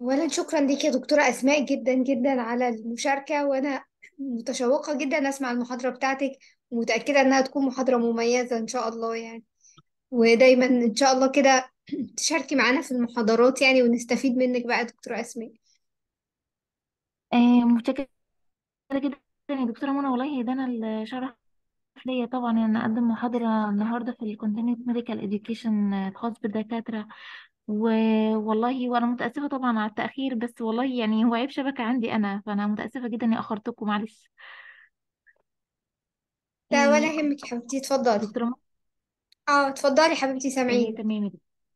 اولا شكرا ليك يا دكتورة اسماء جدا جدا على المشاركة وانا متشوقة جدا اسمع المحاضرة بتاعتك ومتأكدة انها تكون محاضرة مميزة ان شاء الله يعني ودايما ان شاء الله كده تشاركي معانا في المحاضرات يعني ونستفيد منك بقى يا دكتورة اسماء آه، متشكرة جدا يا دكتورة منى والله ده أنا الشرف ليا طبعا إن أقدم محاضرة النهاردة في ال Continued Medical Education الخاص بالدكاترة والله وأنا متأسفة طبعا على التأخير بس والله يعني هو عيب شبكة عندي أنا فأنا متأسفة جدا إني أخرتكم معلش لا ولا آه، يهمك يا حبيبتي اتفضلي دكتورة منى اه اتفضلي حبيبتي آه، سامعين تمام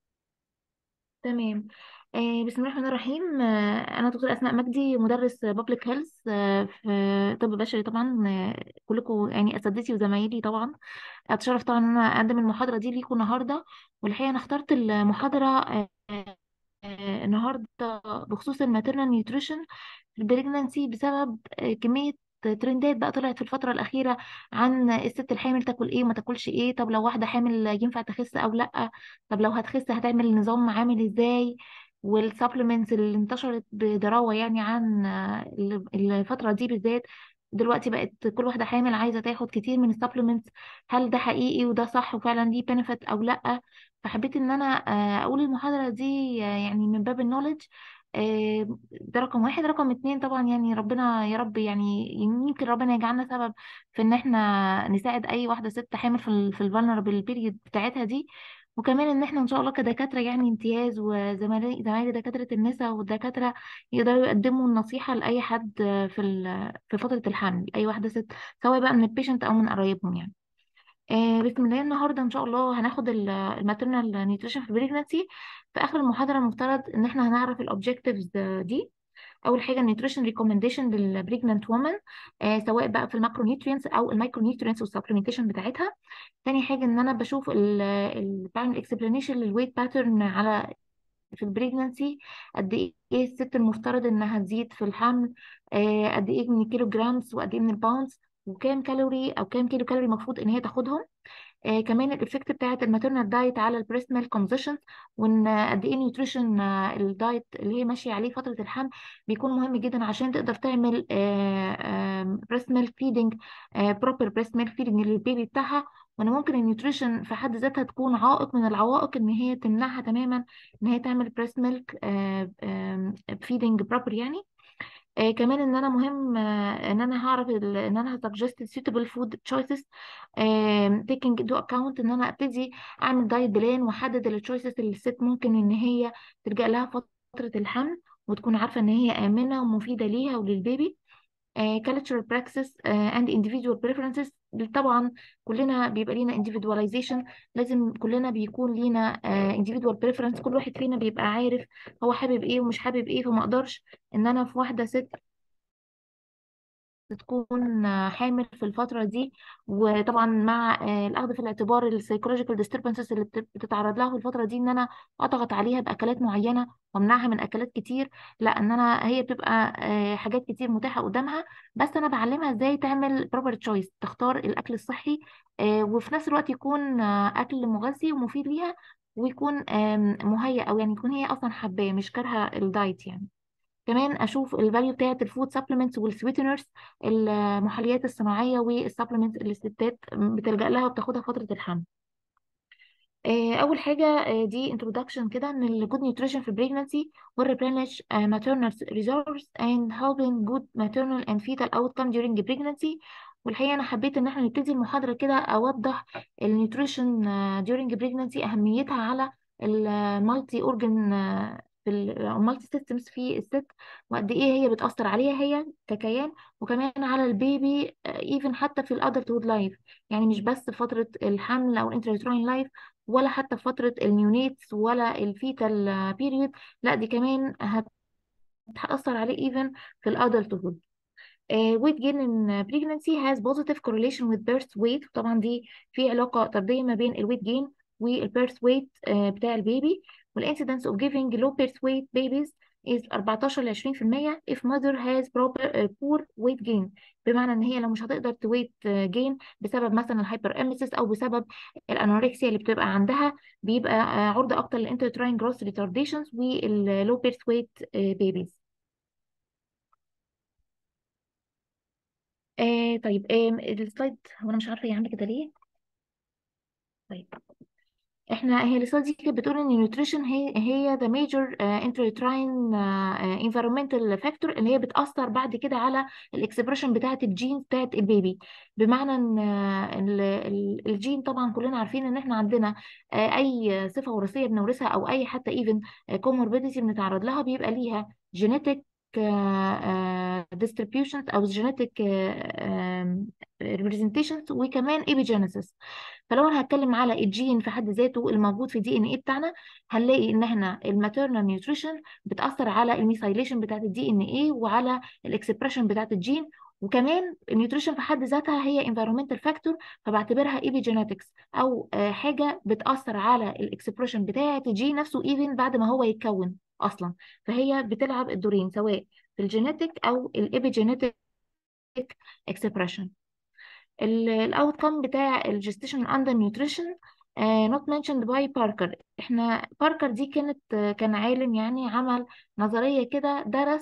تمام آه، بسم الله الرحمن الرحيم آه، أنا دكتورة أسماء مجدي مدرس بابليك هيلث في طب بشري طبعا آه، كلكم يعني أساتذتي وزمايلي طبعا اتشرف طبعا ان انا اقدم المحاضره دي ليكم النهارده والحقيقه انا اخترت المحاضره آه، آه، النهارده بخصوص الماتيرنال نيوتريشن في البريجنانسي بسبب آه، كميه ترندات بقى طلعت في الفترة الأخيرة عن الست الحامل تاكل ايه وما تاكلش ايه طب لو واحدة حامل ينفع تخس أو لأ طب لو هتخس هتعمل نظام عامل ازاي والسبلمنتس اللي انتشرت بضراوة يعني عن آه، الفترة دي بالذات دلوقتي بقت كل واحدة حامل عايزة تاخد كتير من السبلمنتس هل ده حقيقي وده صح وفعلا ليه بنفيت أو لأ فحبيت إن أنا آه، أقول المحاضرة دي آه، يعني من باب النولج آه، ده رقم واحد رقم اتنين طبعا يعني ربنا يا رب يعني يمكن ربنا يجعلنا سبب في ان احنا نساعد اي واحدة ست حامل في ال في الفولنربل بيريد بتاعتها دي وكمان ان احنا ان شاء الله كدكاترة يعني امتياز وزمايلي زمايلي دكاترة النساء والدكاترة يقدروا يقدموا النصيحة لأي حد في ال في فترة الحمل أي واحدة ست سواء بقى من البيشنت أو من قرايبهم يعني آه، بسم الله النهارده ان شاء الله هناخد الماتيرنال نيوتريشن في البريجنسي في اخر المحاضره المفترض ان احنا هنعرف الاوبجكتيفز دي اول حاجه النيوتريشن ريكومنديشن للبريجننت وومن آه سواء بقى في الماكرو نيوترينتس او المايكرو نيوترينتس والسبلمنتيشن بتاعتها تاني حاجه ان انا بشوف ال ال- بعمل اكسبلانيشن للويت باترن على في البريجننسي قد ايه الست المفترض انها تزيد في الحمل آه قد ايه من الكيلو جرامز وقد ايه من الباوندز وكام كالوري او كام كيلو كالوري المفروض ان هي تاخدهم آه كمان الايفكت بتاعت الماتيرنال دايت على البريست ميلك كومبوزيشن وان آه، قد ايه نيوتريشن آه الدايت اللي هي ماشيه عليه فتره الحمل بيكون مهم جدا عشان تقدر تعمل بريست ميلك فيدنج بروبر بريست ميلك فيدنج للبيبي بتاعها وان ممكن النيوتريشن في حد ذاتها تكون عائق من العوائق ان هي تمنعها تماما ان هي تعمل بريست ميلك فيدنج بروبر يعني آه كمان ان انا مهم آه ان انا هعرف ال- ان انا هسجست suitable food choices آه taking into account ان انا ابتدي اعمل دايت بلان واحدد التشويسز اللي الست ممكن ان هي تلجأ لها فترة الحمل وتكون عارفة ان هي آمنة ومفيدة ليها وللبيبي آه cultural practices آه and individual preferences طبعا كلنا بيبقى لينا individualization لازم كلنا بيكون لينا آه individual preference كل واحد فينا بيبقى عارف هو حابب ايه ومش حابب ايه فما اقدرش ان انا في واحدة ست تكون حامل في الفترة دي وطبعا مع آه، الأخذ في الاعتبار السايكولوجيكال disturbances اللي بت- بتتعرض لها في الفترة دي إن أنا أضغط عليها بأكلات معينة وأمنعها من أكلات كتير لا إن أنا هي بتبقى آه، حاجات كتير متاحة قدامها بس أنا بعلمها إزاي تعمل proper choice تختار الأكل الصحي آه، وفي نفس الوقت يكون آه، أكل مغذي ومفيد ليها ويكون آم، مهيأ أو يعني يكون هي أصلا حباه مش كارهة الدايت يعني كمان اشوف الفاليو بتاعت الفود سبلمنتس والسويتنرز المحليات الصناعيه والسبلمنتس اللي الستات بتلجأ لها وبتاخدها فتره الحمل آه، اول حاجه آه، دي introduction كده ان ال good nutrition في pregnancy will replenish آه، maternal reserves and helping good maternal and fetal outcome during pregnancy والحقيقه انا حبيت ان احنا نبتدي المحاضره كده اوضح النيوتريشن during pregnancy اهميتها على المالتي اورجن في المالتي سيستمز في الست وقد ايه هي بتأثر عليها هي ككيان وكمان على البيبي ايفن حتى في الادلتهود لايف يعني مش بس في فتره الحمل او الانتريتراين لايف ولا حتى في فترة النيونيتس ولا الفيتال بيريود لا دي كمان هتأثر عليه even في الادلتهود weight gain in pregnancy has positive correlation with birth weight طبعا دي في علاقة طردية ما بين الويت gain والبيرث weight آه، بتاع البيبي والincidence of giving low birth weight babies is 14 ل 20% if mother has proper uh, poor weight gain بمعنى ان هي لو مش هتقدر تويت جين بسبب مثلا الهايبر اميسيس او بسبب الانوركسيا اللي بتبقى عندها بيبقى آه، عرضة اكتر للانترتراين جروث ريتارديشنز واللو بيرث ويت بيبيز آه طيب آه السلايد هو انا مش عارفه هي عامله كده ليه طيب احنا هي الرسالة دي كانت بتقول ان النيوتريشن هي هي the major uh, intrauterine uh, environmental factor اللي هي بتأثر بعد كده على الاكسبريشن بتاعة الجين بتاعة البيبي بمعنى ان آه، ال- ال- الجين طبعا كلنا عارفين ان احنا عندنا آه، اي صفة وراثية بنورثها او اي حتى even comorbidity بنتعرض لها بيبقى ليها genetic آه، آه، distributions او genetic آه، آم، representations وكمان epigenesis فلو انا هتكلم على الجين في حد ذاته الموجود في الدي ان ايه بتاعنا هنلاقي ان احنا الماتيرنال نيوتريشن بتاثر على الميثايليشن بتاعت الدي ان ايه وعلى الاكسبريشن بتاعت الجين وكمان النيوتريشن في حد ذاتها هي environmental factor فبعتبرها epigenetics او آه، حاجه بتاثر على الاكسبريشن بتاعت الجين نفسه even بعد ما هو يتكون اصلا فهي بتلعب الدورين سواء في الجينيتك او الابيجينيتك اكسبريشن الاوت كم بتاع الجستيشن اندر نيوتريشن not mentioned by باركر احنا باركر دي كانت آه، كان عالم يعني عمل نظرية كده درس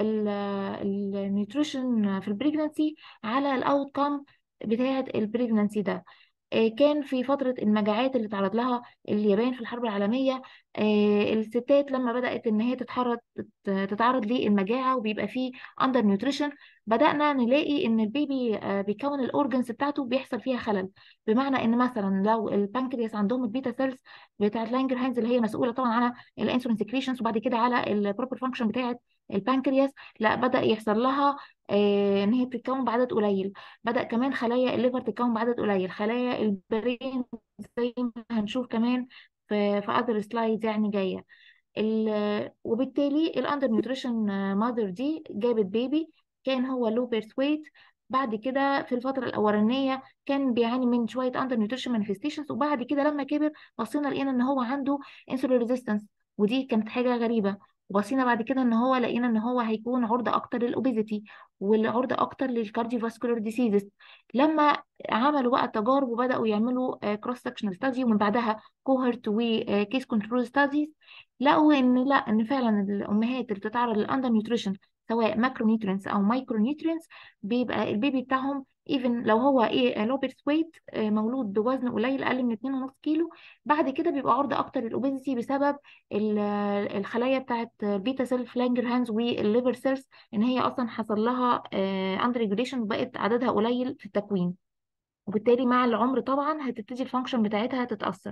النيوتريشن في البريجنانسي على الاوت كم بتاعة البريجنانسي ده آه، كان في فترة المجاعات اللي تعرض لها اليابان في الحرب العالمية آه، الستات لما بدأت إن هي تتحرض تت- تتعرض للمجاعة وبيبقى فيه أندر نيوتريشن بدأنا نلاقي إن البيبي آه، بيكون الأورجنز بتاعته بيحصل فيها خلل بمعنى إن مثلا لو البنكرياس عندهم البيتا سيلز بتاعت لانجر هاينز اللي هي مسؤولة طبعا على الانسولين سكريشنز وبعد كده على البروبر فانكشن بتاعت البنكرياس لا بدأ يحصل لها آه، إن هي بتتكون بعدد قليل بدأ كمان خلايا الليفر تتكون بعدد قليل خلايا البرين زي ما هنشوف كمان في في other slides يعني جاية ال- وبالتالي الاندر نيوتريشن ماذر دي جابت بيبي كان هو لو بيرث ويت بعد كده في الفترة الأولانية كان بيعاني من شوية اندر نيوتريشن مانيفستيشنز وبعد كده لما كبر بصينا لقينا ان هو عنده انسولين ريزيستنس ودي كانت حاجة غريبة وبصينا بعد كده ان هو لقينا ان هو هيكون عرضة اكتر للأوبيزيتي والعرضة اكتر للكارديوفاسكولار ديسيزز لما عملوا بقى تجارب وبدأوا يعملوا كروس سكشنال ستادي ومن بعدها كوهرت وكيس كنترول ستاديز لقوا ان لا ان فعلا الامهات اللي بتتعرض للاندر نيوتريشن سواء ماكرو نيوترينز او مايكرو نيوترينز بيبقى البيبي بتاعهم ايفن لو هو ايه لو بيرث ويت مولود بوزن قليل اقل من 2.5 كيلو بعد كده بيبقى عرضه اكتر للاوبيزيتي بسبب ال- الخلايا بتاعت بيتا سيل فلانجر هانز والليفر سيلز ان هي اصلا حصل لها اندر ريجوليشن وبقت عددها قليل في التكوين وبالتالي مع العمر طبعا هتبتدي الفانكشن بتاعتها تتأثر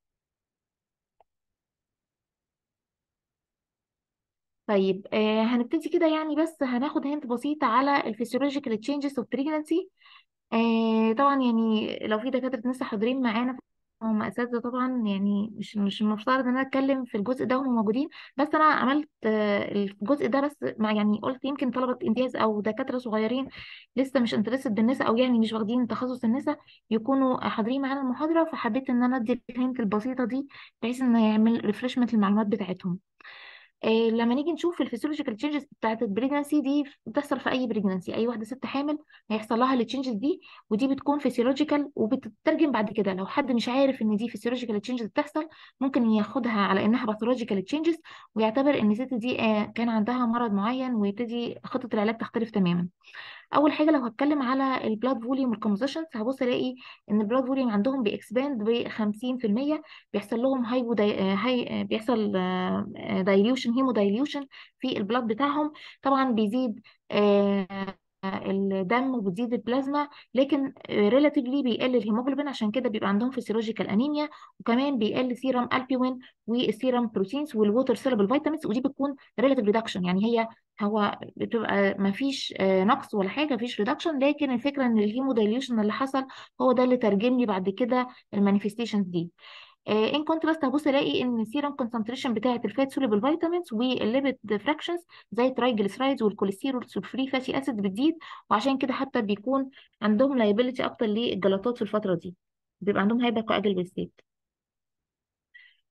طيب آه هنبتدي كده يعني بس هناخد هنت بسيطة على الفسيولوجيكال تشينجز اوف بريجنانسي آه طبعا يعني لو في دكاترة لسه حاضرين معانا هم اساتذة طبعا يعني مش مش المفترض ان انا اتكلم في الجزء ده وهم موجودين بس انا عملت آه الجزء ده بس مع يعني قلت يمكن طلبة امتياز او دكاترة صغيرين لسه مش انترستد بالنساء او يعني مش واخدين تخصص النساء يكونوا حاضرين معانا المحاضرة فحبيت ان انا ادي الهنت البسيطة دي بحيث ان يعمل ريفرشمنت للمعلومات بتاعتهم إيه لما نيجي نشوف الفسيولوجيكال تشينجز بتاعت البريجنسي دي بتحصل في اي بريجنسي اي واحده ست حامل هيحصل لها التشينجز دي ودي بتكون فسيولوجيكال وبتترجم بعد كده لو حد مش عارف ان دي فسيولوجيكال تشينجز بتحصل ممكن ياخدها على انها باثولوجيكال تشينجز ويعتبر ان الست دي آه، كان عندها مرض معين ويبتدي خطه العلاج تختلف تماما اول حاجه لو هتكلم على البلاد فوليوم والكومبوزيشنز هبص الاقي ان البلاد فوليوم عندهم بيكسباند ب 50% بيحصل لهم هايبو داي... هاي بيحصل دايليوشن هيمو دايليوشن في البلاد بتاعهم طبعا بيزيد آه، الدم وبتزيد البلازما لكن ريلاتيفلي بيقل الهيموجلوبين عشان كده بيبقى عندهم فيسيولوجيكال انيميا وكمان بيقل سيرم البيوين والسيرم بروتينز والووتر سيربل فيتامينز ودي بتكون ريلاتيف ريدكشن يعني هي هو بتبقى ما فيش نقص ولا حاجه مفيش ريدكشن لكن الفكره ان الهيمو دايليوشن اللي حصل هو ده اللي ترجم لي بعد كده المانيفستيشنز دي ان كونتراست هبص الاقي ان السيرم كونسنتريشن بتاعه الفات سوليبل فيتامينز والليبيد فراكشنز زي الترايجليسرايدز والكوليسترول والفري فاتي اسيد بتزيد وعشان كده حتى بيكون عندهم لايبيليتي اكتر للجلطات في الفتره دي بيبقى عندهم هايبر كواجل ستيت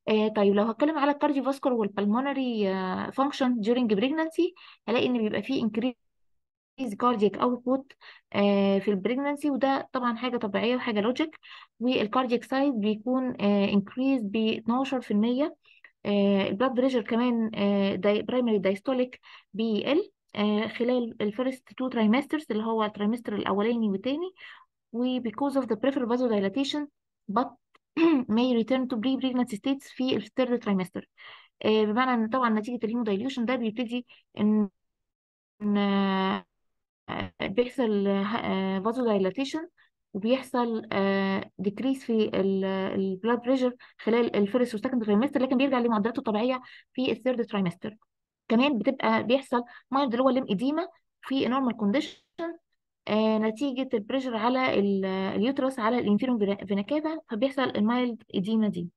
آه طيب لو هتكلم على الكارديو فاسكولار والبلمونري فانكشن during pregnancy هلاقي ان بيبقى فيه increase cardiac output آه في البريجنانسي وده طبعا حاجة طبيعية وحاجة لوجيك والكاردياك سايز بيكون آه increase ب 12% آه البلاد بريشر كمان آه داي برايمري دايستوليك بيقل آه خلال الفيرست تو ترايمسترز اللي هو الترايمستر الاولاني والتاني و because of the peripheral vasodilatation but may return to pre-pregnancy states في الثيرد ترايمستر آه بمعنى ان طبعا نتيجة الهيمودايليوشن ده بيبتدي ان إن، آه، بيحصل فازو دايلاتيشن وبيحصل ديكريس في البلاد بريشر خلال الفيرست والسكند ترايمستر لكن بيرجع لمعدلاته الطبيعيه في الثيرد ترايمستر كمان بتبقى بيحصل مايلد اللي هو الليم اديما في نورمال كونديشن نتيجه البريشر على ال- اليوترس على الانفيرون فينا كافا فبيحصل المايلد اديما دي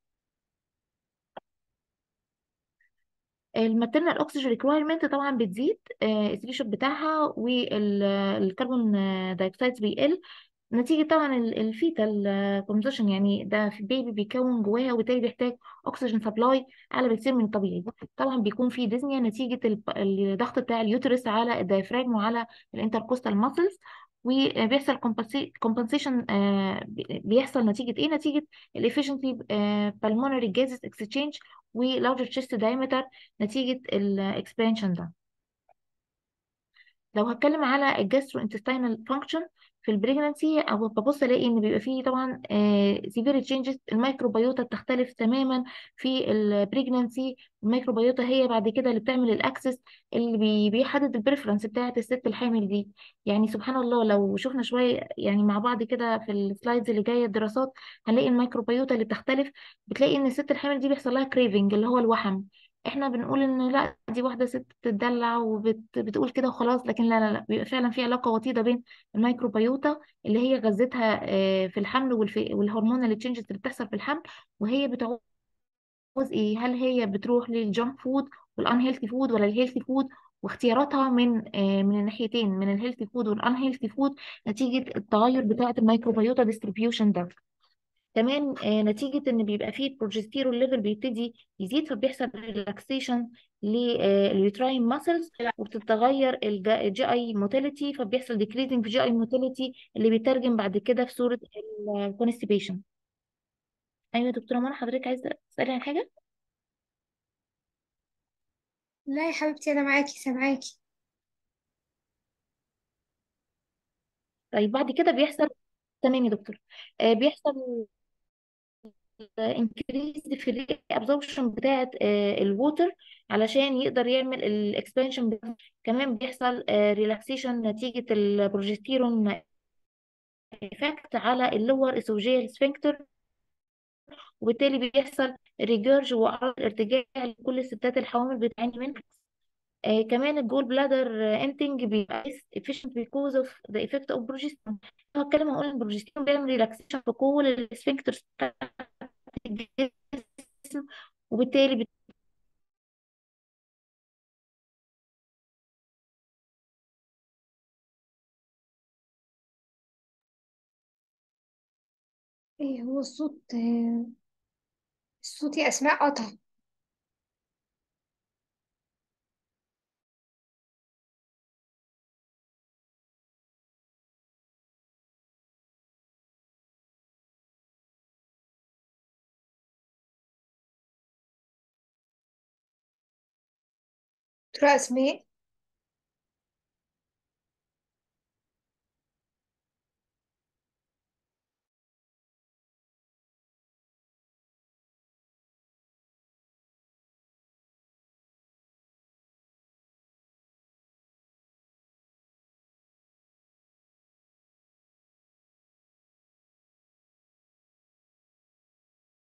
الماتيرنال اوكسجين ريكوايرمنت طبعا بتزيد الثريشولد بتاعها والكربون دايوكسيد بيقل نتيجة طبعا ال- الفيتال كومبوزيشن يعني ده في بيبي بيكون جواها وبالتالي بيحتاج اكسجين سبلاي اعلى بكتير من الطبيعي طبعا بيكون في ديزنيا نتيجة الب- الضغط بتاع اليوترس على الدايفراجم وعلى الانتركوستال ماسلز وبيحصل كومبنسيشن بيحصل نتيجة ايه نتيجة الافشنسي بالمونري جازز اكسشينج ولارجر تشيست دايمتر نتيجة الاكسبانشن ده لو هتكلم على الجاسترو انتستينال فانكشن في البريجنانسي او ببص الاقي ان بيبقى فيه طبعا سيفير تشينجز الميكروبيوتا بتختلف تماما في البريجنانسي الميكروبيوتا هي بعد كده اللي بتعمل الاكسس اللي بي- بيحدد البريفرنس بتاعه الست الحامل دي يعني سبحان الله لو شفنا شويه يعني مع بعض كده في السلايدز اللي جايه الدراسات هنلاقي الميكروبيوتا اللي بتختلف بتلاقي ان الست الحامل دي بيحصل لها كريفنج اللي هو الوحم احنا بنقول ان لا دي واحده ست بتدلع وبتقول كده وخلاص لكن لا لا لا بيبقى فعلا في علاقه وطيده بين الميكروبيوتا اللي هي غذتها آه، في الحمل والف- والهرمونال تشينجز اللي بتحصل في الحمل وهي بتعوز ايه هل هي بتروح للجانك فود والان هيلثي فود ولا الهيلثي فود واختياراتها من آه، من الناحيتين من الهيلثي فود والان هيلثي فود نتيجه التغير بتاعه الميكروبيوتا ديستريبيوشن ده كمان آه، نتيجة ان بيبقى فيه البروجستيرون ليفل بيبتدي يزيد فبيحصل ريلاكسيشن لليوتراين ماسلز وبتتغير الجي اي موتيليتي فبيحصل ديكريزنج في جي اي موتيليتي اللي بيترجم بعد كده في صورة الكونستيبيشن ايوه يا دكتورة منى حضرتك عايزة تسألي عن حاجة لا يا حبيبتي انا معاكي سامعاكي طيب بعد كده بيحصل تمام يا دكتور آه، بيحصل انكريز في الري ابزوربشن بتاعه الووتر علشان يقدر يعمل الاكسبانشن كمان بيحصل ريلاكسيشن نتيجه البروجستيرون افكت على اللور اسوجيال سفنكتر وبالتالي بيحصل ريجيرج واعراض ارتجاع لكل الستات الحوامل بتعاني منها آه كمان الجول بلادر انتنج بيبقى efficient because of the effect of progesterone هتكلم هقول ان البروجستيرون بيعمل ريلاكسيشن في كل السفنكترز بتاعت الجسم وبالتالي بت... ايه هو الصوت آه، الصوت يا اسماء قطع دكتورة اسماء